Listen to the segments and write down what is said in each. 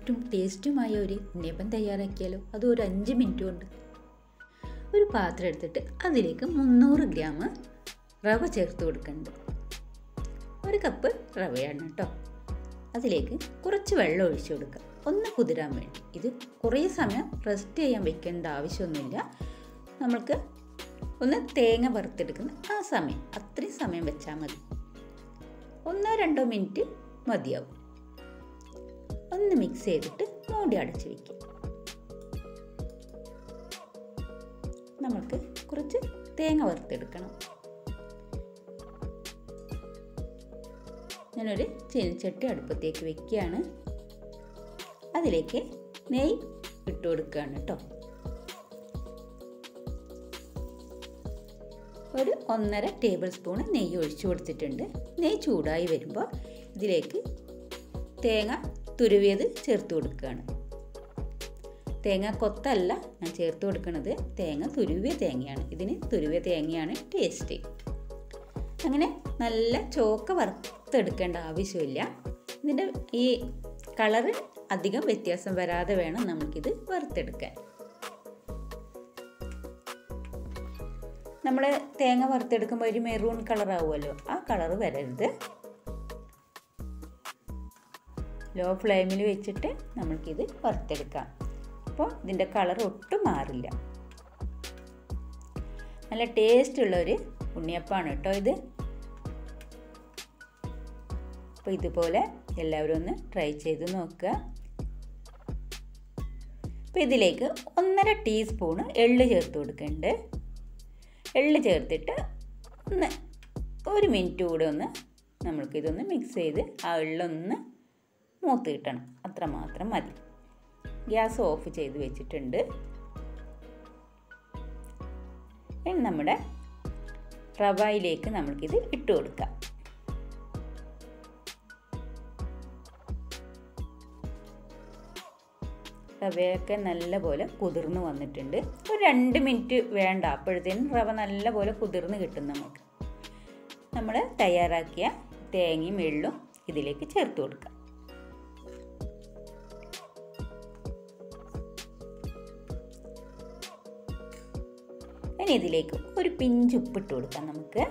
സോഫ്റ്റും ടേസ്റ്റുമായ ഒരു ഉണ്ണിയപ്പം തയ്യാറാക്കിയാലോ അത് ഒരു അഞ്ച് മിനിറ്റ് കൊണ്ട് ഒരു പാത്രം എടുത്തിട്ട് അതിലേക്ക് മുന്നൂറ് ഗ്രാം റവ ചേർത്ത് കൊടുക്കുന്നുണ്ട് ഒരു കപ്പ് റവയാണ് കേട്ടോ അതിലേക്ക് കുറച്ച് വെള്ളം ഒഴിച്ചു കൊടുക്കുക ഒന്ന് കുതിരാൻ വേണ്ടി ഇത് കുറേ സമയം റെസ്റ്റ് ചെയ്യാൻ വെക്കേണ്ട ആവശ്യമൊന്നുമില്ല നമ്മൾക്ക് ഒന്ന് തേങ്ങ വറുത്തെടുക്കുന്ന ആ സമയം അത്രയും സമയം വെച്ചാൽ മതി ഒന്നോ രണ്ടോ മിനിറ്റ് മതിയാവും ഒന്ന് മിക്സ് ചെയ്തിട്ട് മൂടി അടച്ച് വയ്ക്കുക നമുക്ക് കുറച്ച് തേങ്ങ വറുത്തെടുക്കണം ഞാനൊരു ചീനച്ചട്ടി അടുപ്പത്തേക്ക് വെക്കുകയാണ് അതിലേക്ക് നെയ്യ് ഇട്ട് കൊടുക്കുകയാണ് കേട്ടോ ഒരു ഒന്നര ടേബിൾ സ്പൂൺ നെയ്യ് ഒഴിച്ചു കൊടുത്തിട്ടുണ്ട് നെയ്യ് ചൂടായി വരുമ്പോൾ ഇതിലേക്ക് തേങ്ങ തുരുവിയത് ചേർത്ത് കൊടുക്കുകയാണ് തേങ്ങ കൊത്തല്ല ഞാൻ ചേർത്ത് കൊടുക്കുന്നത് തേങ്ങ തുരുവിയ തേങ്ങയാണ് ഇതിന് തുരുവിയ തേങ്ങയാണ് ടേസ്റ്റ് അങ്ങനെ നല്ല ചോക്ക വറുത്തെടുക്കേണ്ട ആവശ്യമില്ല ഇതിൻ്റെ ഈ കളറ് അധികം വ്യത്യാസം വരാതെ വേണം നമുക്കിത് വറുത്തെടുക്കാൻ നമ്മൾ തേങ്ങ വറുത്തെടുക്കുമ്പോൾ ഒരു മെറൂൺ കളർ ആവുമല്ലോ ആ കളറ് വരരുത് ലോ ഫ്ലെയിമിൽ വെച്ചിട്ട് നമുക്കിത് വറുത്തെടുക്കാം അപ്പോൾ ഇതിൻ്റെ കളർ ഒട്ടും മാറില്ല നല്ല ടേസ്റ്റ് ഒരു ഉണ്ണിയപ്പമാണ് കേട്ടോ ഇത് അപ്പോൾ ഇതുപോലെ എല്ലാവരും ഒന്ന് ട്രൈ ചെയ്ത് നോക്കുക അപ്പോൾ ഇതിലേക്ക് ഒന്നര ടീസ്പൂണ് എള്ള് ചേർത്ത് കൊടുക്കുന്നുണ്ട് എള്ള് ചേർത്തിട്ട് ഒന്ന് ഒരു മിനിറ്റ് കൂടെ ഒന്ന് നമ്മൾക്കിതൊന്ന് മിക്സ് ചെയ്ത് ആ എള്ളൊന്ന് മൂത്ത് കിട്ടണം അത്ര മാത്രം മതി ഗ്യാസ് ഓഫ് ചെയ്ത് വെച്ചിട്ടുണ്ട് ഇനി നമ്മുടെ റവയിലേക്ക് നമ്മൾക്കിത് ഇട്ട് കൊടുക്കാം റവയൊക്കെ നല്ലപോലെ കുതിർന്ന് വന്നിട്ടുണ്ട് ഒരു രണ്ട് മിനിറ്റ് വേണ്ട അപ്പോഴത്തേനും റവ നല്ലപോലെ കുതിർന്ന് കിട്ടും നമുക്ക് നമ്മൾ തയ്യാറാക്കിയ തേങ്ങയും എള്ളും ഇതിലേക്ക് ചേർത്ത് കൊടുക്കാം ഇനി ഇതിലേക്ക് ഒരു പിഞ്ച് ഉപ്പിട്ട് കൊടുക്കാം നമുക്ക്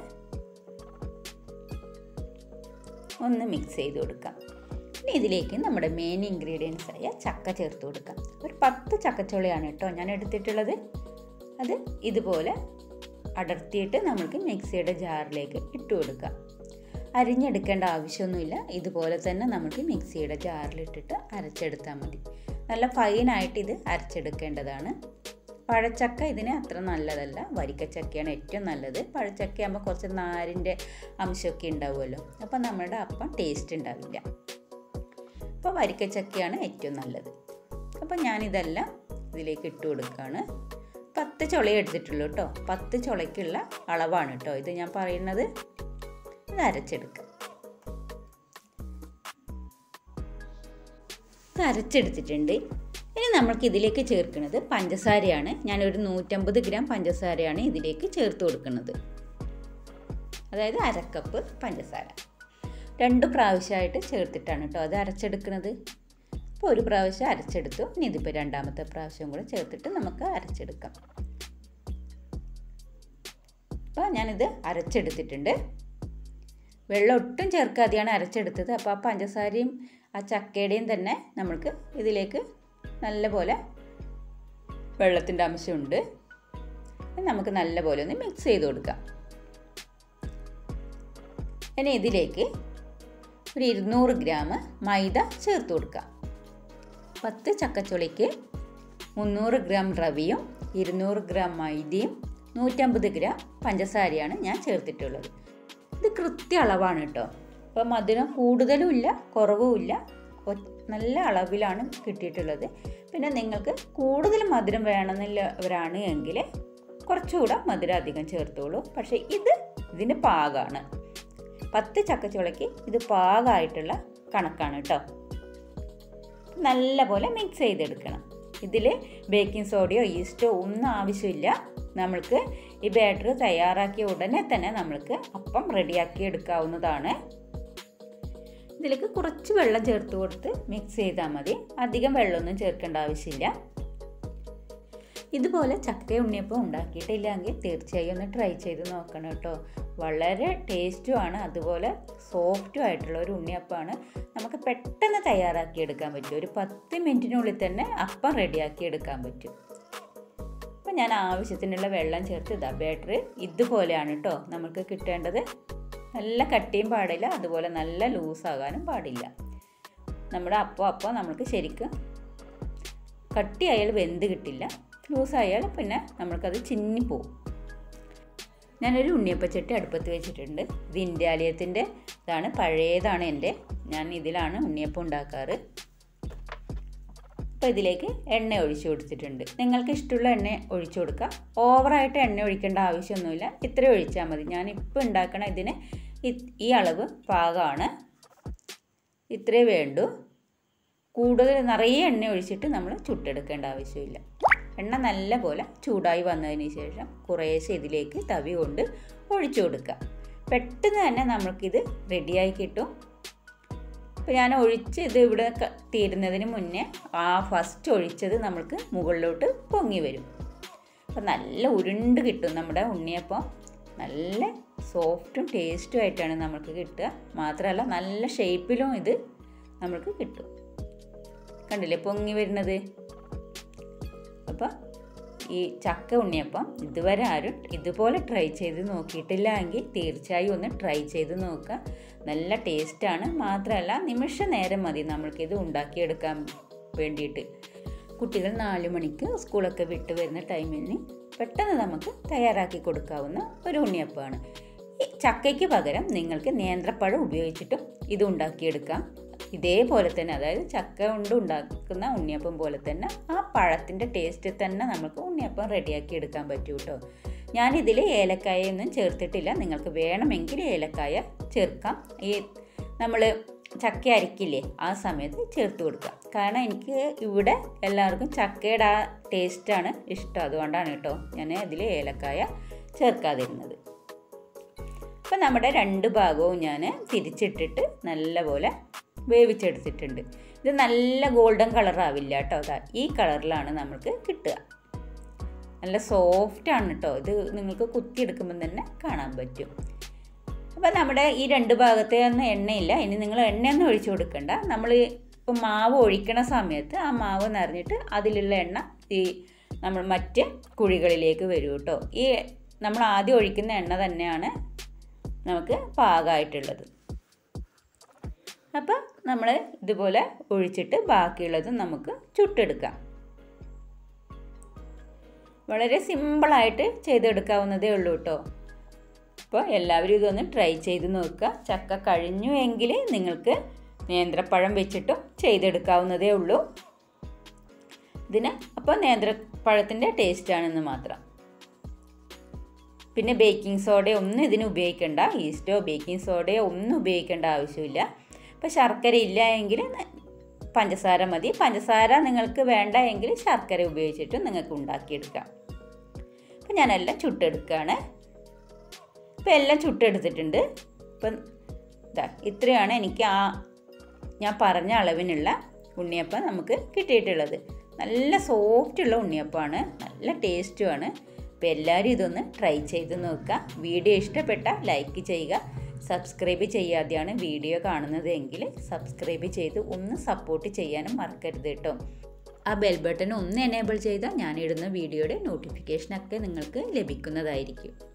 ഒന്ന് മിക്സ് ചെയ്ത് കൊടുക്കാം ഇനി ഇതിലേക്ക് നമ്മുടെ മെയിൻ ഇൻഗ്രീഡിയൻസ് ആയ ചക്ക ചേർത്ത് കൊടുക്കാം ഒരു പത്ത് ചക്കച്ചുളയാണ് കേട്ടോ ഞാൻ എടുത്തിട്ടുള്ളത് അത് ഇതുപോലെ അടർത്തിയിട്ട് നമുക്ക് മിക്സിയുടെ ജാറിലേക്ക് ഇട്ട് കൊടുക്കാം അരിഞ്ഞെടുക്കേണ്ട ആവശ്യമൊന്നുമില്ല ഇതുപോലെ തന്നെ നമുക്ക് മിക്സിയുടെ ജാറിലിട്ടിട്ട് അരച്ചെടുത്താൽ മതി നല്ല ഫൈനായിട്ട് ഇത് അരച്ചെടുക്കേണ്ടതാണ് പഴച്ചക്ക ഇതിന് അത്ര നല്ലതല്ല വരിക്കച്ചക്കയാണ് ഏറ്റവും നല്ലത് പഴച്ചക്ക ആകുമ്പോൾ കുറച്ച് നാരിൻ്റെ അംശമൊക്കെ ഉണ്ടാവുമല്ലോ അപ്പോൾ നമ്മുടെ അപ്പം ടേസ്റ്റ് ഉണ്ടാവില്ല അപ്പോൾ വരിക്കച്ചക്കയാണ് ഏറ്റവും നല്ലത് അപ്പോൾ ഞാനിതെല്ലാം ഇതിലേക്ക് ഇട്ട് കൊടുക്കുകയാണ് പത്ത് ചുളയെ എടുത്തിട്ടുള്ളൂ കേട്ടോ പത്ത് ചുളയ്ക്കുള്ള അളവാണ് കേട്ടോ ഇത് ഞാൻ പറയുന്നത് ഇത് അരച്ചെടുക്കുക ഇത് അരച്ചെടുത്തിട്ടുണ്ട് ഇനി നമ്മൾക്ക് ഇതിലേക്ക് ചേർക്കുന്നത് പഞ്ചസാരയാണ് ഞാനൊരു നൂറ്റമ്പത് ഗ്രാം പഞ്ചസാരയാണ് ഇതിലേക്ക് ചേർത്ത് കൊടുക്കുന്നത് അതായത് അരക്കപ്പ് പഞ്ചസാര രണ്ട് പ്രാവശ്യമായിട്ട് ചേർത്തിട്ടാണ് കേട്ടോ അത് അരച്ചെടുക്കുന്നത് അപ്പോൾ ഒരു പ്രാവശ്യം അരച്ചെടുത്തു ഇനി ഇതിപ്പോൾ രണ്ടാമത്തെ പ്രാവശ്യം കൂടെ ചേർത്തിട്ട് നമുക്ക് അരച്ചെടുക്കാം അപ്പോൾ ഞാനിത് അരച്ചെടുത്തിട്ടുണ്ട് വെള്ളം ഒട്ടും ചേർക്കാതെയാണ് അരച്ചെടുത്തത് അപ്പോൾ ആ പഞ്ചസാരയും ആ ചക്കയുടെയും തന്നെ നമ്മൾക്ക് ഇതിലേക്ക് നല്ലപോലെ വെള്ളത്തിൻ്റെ അംശമുണ്ട് നമുക്ക് നല്ലപോലെ ഒന്ന് മിക്സ് ചെയ്ത് കൊടുക്കാം ഇനി ഇതിലേക്ക് ഒരു ഇരുന്നൂറ് ഗ്രാം മൈദ ചേർത്ത് കൊടുക്കാം പത്ത് ചക്കച്ചുളിക്ക് മുന്നൂറ് ഗ്രാം റവിയും ഇരുന്നൂറ് ഗ്രാം മൈദയും നൂറ്റമ്പത് ഗ്രാം പഞ്ചസാരയാണ് ഞാൻ ചേർത്തിട്ടുള്ളത് ഇത് കൃത്യ അളവാണ് കേട്ടോ അപ്പോൾ മധുരം കൂടുതലും ഇല്ല കുറവും ഇല്ല നല്ല അളവിലാണ് കിട്ടിയിട്ടുള്ളത് പിന്നെ നിങ്ങൾക്ക് കൂടുതൽ മധുരം വേണമെന്നുള്ളവരാണ് എങ്കിൽ കുറച്ചുകൂടെ മധുരം അധികം ചേർത്തോളൂ പക്ഷേ ഇത് ഇതിന് പാകമാണ് പത്ത് ചക്കച്ചുളയ്ക്ക് ഇത് പാകമായിട്ടുള്ള കണക്കാണ് കേട്ടോ നല്ലപോലെ മിക്സ് ചെയ്തെടുക്കണം ഇതിൽ ബേക്കിംഗ് സോഡയോ ഈസ്റ്റോ ഒന്നും ആവശ്യമില്ല നമ്മൾക്ക് ഈ ബാറ്റർ തയ്യാറാക്കിയ ഉടനെ തന്നെ നമ്മൾക്ക് അപ്പം റെഡിയാക്കി എടുക്കാവുന്നതാണ് ഇതിലേക്ക് കുറച്ച് വെള്ളം ചേർത്ത് കൊടുത്ത് മിക്സ് ചെയ്താൽ മതി അധികം വെള്ളമൊന്നും ചേർക്കേണ്ട ആവശ്യമില്ല ഇതുപോലെ ചക്ക ഉണ്ണിയപ്പം ഉണ്ടാക്കിയിട്ടില്ലെങ്കിൽ തീർച്ചയായും ഒന്ന് ട്രൈ ചെയ്ത് നോക്കണം കേട്ടോ വളരെ ടേസ്റ്റുമാണ് അതുപോലെ സോഫ്റ്റും ആയിട്ടുള്ള ഒരു ഉണ്ണിയപ്പമാണ് നമുക്ക് പെട്ടെന്ന് തയ്യാറാക്കി എടുക്കാൻ പറ്റും ഒരു പത്ത് മിനിറ്റിനുള്ളിൽ തന്നെ അപ്പം റെഡിയാക്കി എടുക്കാൻ പറ്റും അപ്പം ഞാൻ ആവശ്യത്തിനുള്ള വെള്ളം ചേർത്ത് ഇതാ ബാറ്ററി ഇതുപോലെയാണ് കേട്ടോ നമുക്ക് കിട്ടേണ്ടത് നല്ല കട്ടിയും പാടില്ല അതുപോലെ നല്ല ലൂസാകാനും പാടില്ല നമ്മുടെ അപ്പം അപ്പം നമുക്ക് ശരിക്കും കട്ടിയായാൽ വെന്ത് കിട്ടില്ല ലൂസായാൽ പിന്നെ നമ്മൾക്കത് ചിന്നിപ്പോവും ഞാനൊരു ഉണ്ണിയപ്പച്ചട്ടി അടുപ്പത്ത് വെച്ചിട്ടുണ്ട് ഇത് ഇന്ത്യാലയത്തിൻ്റെ ഇതാണ് പഴയതാണ് എൻ്റെ ഞാൻ ഇതിലാണ് ഉണ്ണിയപ്പം ഉണ്ടാക്കാറ് അപ്പോൾ ഇതിലേക്ക് എണ്ണ ഒഴിച്ചു കൊടുത്തിട്ടുണ്ട് നിങ്ങൾക്ക് ഇഷ്ടമുള്ള എണ്ണ ഒഴിച്ചു കൊടുക്കുക ഓവറായിട്ട് എണ്ണ ഒഴിക്കേണ്ട ആവശ്യമൊന്നുമില്ല ഇത്ര ഒഴിച്ചാൽ മതി ഞാൻ ഇപ്പോൾ ഉണ്ടാക്കണ ഇതിന് ഈ അളവ് പാകമാണ് ഇത്രേ വേണ്ടൂ കൂടുതൽ നിറയെ എണ്ണ ഒഴിച്ചിട്ട് നമ്മൾ ചുട്ടെടുക്കേണ്ട ആവശ്യമില്ല എണ്ണ നല്ല പോലെ ചൂടായി വന്നതിന് ശേഷം കുറേശ്ശെ ഇതിലേക്ക് തവി കൊണ്ട് ഒഴിച്ചു കൊടുക്കുക പെട്ടെന്ന് തന്നെ നമുക്കിത് റെഡിയായി കിട്ടും അപ്പോൾ ഞാൻ ഒഴിച്ച് ഇത് ഇവിടെ തീരുന്നതിന് മുന്നേ ആ ഫസ്റ്റ് ഒഴിച്ചത് നമുക്ക് മുകളിലോട്ട് പൊങ്ങി വരും അപ്പോൾ നല്ല ഉരുണ്ട് കിട്ടും നമ്മുടെ ഉണ്ണിയപ്പം നല്ല സോഫ്റ്റും ടേസ്റ്റും ആയിട്ടാണ് നമുക്ക് കിട്ടുക മാത്രമല്ല നല്ല ഷേപ്പിലും ഇത് നമുക്ക് കിട്ടും കണ്ടില്ലേ പൊങ്ങി വരുന്നത് അപ്പോൾ ഈ ചക്ക ഉണ്ണിയപ്പം ഇതുവരെ ആരും ഇതുപോലെ ട്രൈ ചെയ്ത് നോക്കിയിട്ടില്ല എങ്കിൽ തീർച്ചയായും ഒന്ന് ട്രൈ ചെയ്ത് നോക്കുക നല്ല ടേസ്റ്റാണ് മാത്രമല്ല നിമിഷ നേരം മതി നമ്മൾക്കിത് ഉണ്ടാക്കിയെടുക്കാൻ വേണ്ടിയിട്ട് കുട്ടികൾ നാല് മണിക്ക് സ്കൂളൊക്കെ വിട്ട് വരുന്ന ടൈമിന് പെട്ടെന്ന് നമുക്ക് തയ്യാറാക്കി കൊടുക്കാവുന്ന ഒരു ഉണ്ണിയപ്പമാണ് ഈ ചക്കയ്ക്ക് പകരം നിങ്ങൾക്ക് നേന്ത്രപ്പഴം ഉപയോഗിച്ചിട്ടും ഇത് ഉണ്ടാക്കിയെടുക്കാം ഇതേപോലെ തന്നെ അതായത് ചക്ക കൊണ്ട് ഉണ്ടാക്കുന്ന ഉണ്ണിയപ്പം പോലെ തന്നെ ആ പഴത്തിൻ്റെ ടേസ്റ്റ് തന്നെ നമുക്ക് ഉണ്ണിയപ്പം റെഡിയാക്കി എടുക്കാൻ പറ്റും കേട്ടോ ഞാനിതിൽ ഏലക്കായൊന്നും ചേർത്തിട്ടില്ല നിങ്ങൾക്ക് വേണമെങ്കിൽ ഏലക്കായ ചേർക്കാം ഈ നമ്മൾ ചക്ക അരിക്കില്ലേ ആ സമയത്ത് ചേർത്ത് കൊടുക്കാം കാരണം എനിക്ക് ഇവിടെ എല്ലാവർക്കും ചക്കയുടെ ആ ടേസ്റ്റാണ് ഇഷ്ടം അതുകൊണ്ടാണ് കേട്ടോ ഞാൻ അതിൽ ഏലക്കായ ചേർക്കാതിരുന്നത് അപ്പം നമ്മുടെ രണ്ട് ഭാഗവും ഞാൻ തിരിച്ചിട്ടിട്ട് നല്ലപോലെ വേവിച്ചെടുത്തിട്ടുണ്ട് ഇത് നല്ല ഗോൾഡൻ കളറാവില്ല കേട്ടോ അതാ ഈ കളറിലാണ് നമുക്ക് കിട്ടുക നല്ല സോഫ്റ്റാണ് കേട്ടോ ഇത് നിങ്ങൾക്ക് കുത്തിയെടുക്കുമ്പോൾ തന്നെ കാണാൻ പറ്റും അപ്പോൾ നമ്മുടെ ഈ രണ്ട് ഭാഗത്തെ ഒന്നും എണ്ണയില്ല ഇനി നിങ്ങൾ എണ്ണയൊന്നും ഒഴിച്ചു കൊടുക്കണ്ട നമ്മൾ ഇപ്പോൾ മാവ് ഒഴിക്കണ സമയത്ത് ആ മാവ് നിറഞ്ഞിട്ട് അതിലുള്ള എണ്ണ ഈ നമ്മൾ മറ്റ് കുഴികളിലേക്ക് വരും കേട്ടോ ഈ നമ്മൾ ആദ്യം ഒഴിക്കുന്ന എണ്ണ തന്നെയാണ് നമുക്ക് പാകമായിട്ടുള്ളത് അപ്പോൾ നമ്മൾ ഇതുപോലെ ഒഴിച്ചിട്ട് ബാക്കിയുള്ളത് നമുക്ക് ചുട്ടെടുക്കാം വളരെ സിമ്പിളായിട്ട് ചെയ്തെടുക്കാവുന്നതേ ഉള്ളൂ കേട്ടോ അപ്പോൾ എല്ലാവരും ഇതൊന്ന് ട്രൈ ചെയ്ത് നോക്കുക ചക്ക കഴിഞ്ഞു എങ്കിൽ നിങ്ങൾക്ക് നേന്ത്രപ്പഴം വെച്ചിട്ടും ചെയ്തെടുക്കാവുന്നതേ ഉള്ളൂ ഇതിന് അപ്പോൾ നേന്ത്രപ്പഴത്തിൻ്റെ ടേസ്റ്റാണെന്ന് മാത്രം പിന്നെ ബേക്കിംഗ് സോഡ ഒന്നും ഇതിന് ഉപയോഗിക്കേണ്ട ഈസ്റ്റോ ബേക്കിംഗ് സോഡയോ ഒന്നും ഉപയോഗിക്കേണ്ട ആവശ്യമില്ല ഇപ്പോൾ ശർക്കര ഇല്ല എങ്കിൽ പഞ്ചസാര മതി പഞ്ചസാര നിങ്ങൾക്ക് വേണ്ട എങ്കിൽ ശർക്കര ഉപയോഗിച്ചിട്ട് നിങ്ങൾക്ക് ഉണ്ടാക്കിയെടുക്കാം അപ്പം ഞാനെല്ലാം ചുട്ടെടുക്കുകയാണ് ഇപ്പം എല്ലാം ചുട്ടെടുത്തിട്ടുണ്ട് ഇപ്പം ഇതാ ഇത്രയാണ് എനിക്ക് ആ ഞാൻ പറഞ്ഞ അളവിനുള്ള ഉണ്ണിയപ്പം നമുക്ക് കിട്ടിയിട്ടുള്ളത് നല്ല സോഫ്റ്റുള്ള ഉണ്ണിയപ്പമാണ് നല്ല ടേസ്റ്റുമാണ് അപ്പോൾ എല്ലാവരും ഇതൊന്ന് ട്രൈ ചെയ്ത് നോക്കുക വീഡിയോ ഇഷ്ടപ്പെട്ട ലൈക്ക് ചെയ്യുക സബ്സ്ക്രൈബ് ചെയ്യാതെയാണ് വീഡിയോ കാണുന്നത് എങ്കിൽ സബ്സ്ക്രൈബ് ചെയ്ത് ഒന്ന് സപ്പോർട്ട് ചെയ്യാനും മറക്കരുത് കേട്ടോ ആ ബെൽ ബട്ടൺ ഒന്ന് എനേബിൾ ചെയ്താൽ ഞാനിടുന്ന വീഡിയോയുടെ നോട്ടിഫിക്കേഷനൊക്കെ നിങ്ങൾക്ക് ലഭിക്കുന്നതായിരിക്കും